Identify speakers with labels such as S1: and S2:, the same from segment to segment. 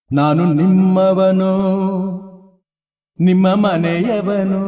S1: ನಾನು ನಿಮ್ಮವನು ನಿಮ್ಮ ಮನೆಯವನು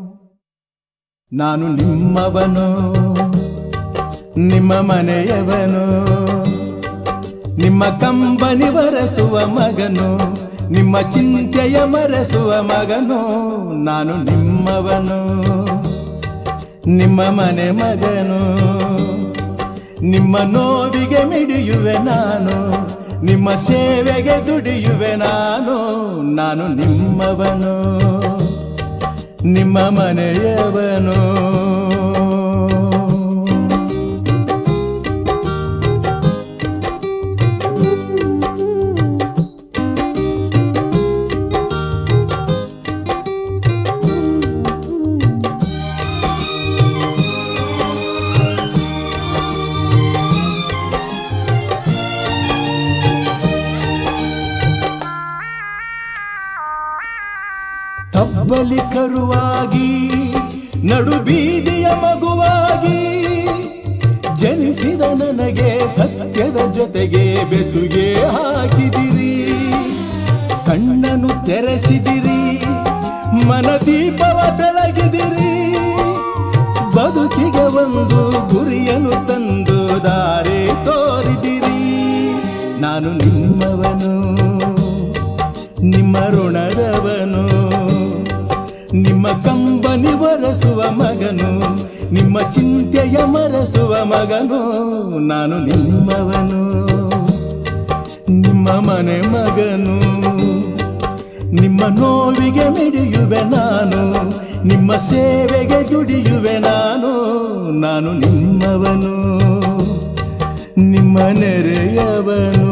S1: ನಾನು ನಿಮ್ಮವನು ನಿಮ್ಮ ಮನೆಯವನು ನಿಮ್ಮ ಕಂಬನಿ ಬರೆಸುವ ಮಗನು ನಿಮ್ಮ ಚಿಂತೆಯ ಮರೆಸುವ ಮಗನು ನಾನು ನಿಮ್ಮವನು ನಿಮ್ಮ ಮನೆ ಮಗನು ನಿಮ್ಮ ನೋವಿಗೆ ಮಿಡಿಯುವೆ ನಾನು ನಿಮ್ಮ ಸೇವೆಗೆ ದುಡಿಯುವೆ ನಾನು ನಾನು ನಿಮ್ಮವನು ನಿಮ್ಮ ಮನೆಯವನು ತಬ್ಬಲಿ ಕರುವಾಗಿ ನಡು ಬೀದಿಯ ಮಗುವಾಗಿ ಜನಿಸಿದ ನನಗೆ ಸತ್ಯದ ಜೊತೆಗೆ ಬೆಸುಗೆ ಹಾಕಿದಿರಿ ಕಣ್ಣನ್ನು ತೆರೆಸಿದಿರಿ ಮನದೀಪವ ಬೆಳಗಿದಿರಿ ಬದುಕಿಗೆ ಒಂದು ಗುರಿಯನ್ನು ತಂದು ದಾರಿ ತೋರಿದಿರಿ ನಾನು ನಿಮ್ಮವನು ನಿಮ್ಮ ಋಣದವನು ನಿಮ್ಮ ಕಂಬನಿ ಬರೆಸುವ ಮಗನು ನಿಮ್ಮ ಚಿಂತೆಯ ಮರೆಸುವ ಮಗನು ನಾನು ನಿಮ್ಮವನು ನಿಮ್ಮ ಮನೆ ಮಗನು ನಿಮ್ಮ ನೋವಿಗೆ ಮಿಡಿಯುವೆ ನಾನು ನಿಮ್ಮ ಸೇವೆಗೆ ದುಡಿಯುವೆ ನಾನು ನಾನು ನಿಮ್ಮವನು ನಿಮ್ಮ ನೆರೆಯವನು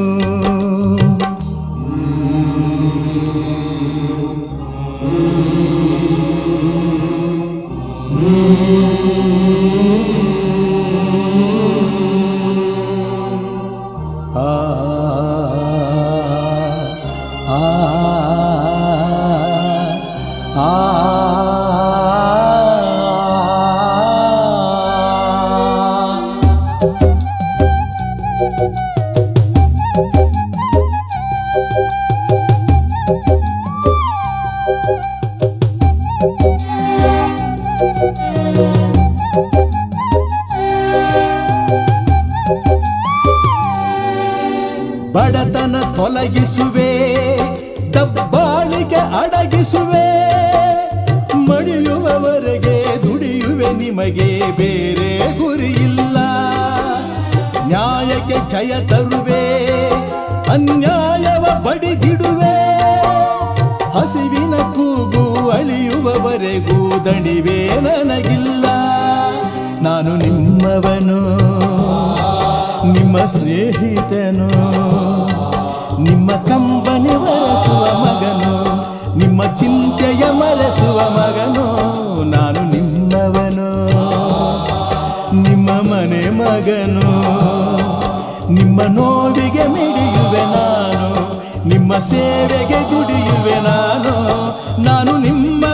S1: ಆ ಆ ಆ ಬಡತನ ತೊಲಗಿಸುವೆ ದಬ್ಬಾಳಿಕೆ ಅಡಗಿಸುವೆ ಮಡಿಯುವವರೆಗೆ ದುಡಿಯುವೆ ನಿಮಗೆ ಬೇರೆ ಗುರಿಯಿಲ್ಲ ನ್ಯಾಯಕ್ಕೆ ಜಯ ತರುವೆ ಅನ್ಯಾಯವ ಬಡಿದಿಡುವೆ ಹಸಿವಿನ ಕೂಗು ಅಳಿಯುವವರೆಗೂ ದಣಿವೆ ನನಗಿಲ್ಲ ನಾನು ನಿಮ್ಮವನು ನಿಮ್ಮ ಸ್ನೇಹಿತನು ನಿಮ್ಮ ಕಂಬನಿ ಮರೆಸುವ ಮಗನು ನಿಮ್ಮ ಚಿಂತೆಯ ಮರೆಸುವ ಮಗನು ನಾನು ನಿಮ್ಮವನು ನಿಮ್ಮ ಮನೆ ಮಗನು ನಿಮ್ಮ ನೋವಿಗೆ ಮಿಡಿಯುವೆ ನಾನು ನಿಮ್ಮ ಸೇವೆಗೆ ದುಡಿಯುವೆ ನಾನು ನಾನು ನಿಮ್ಮ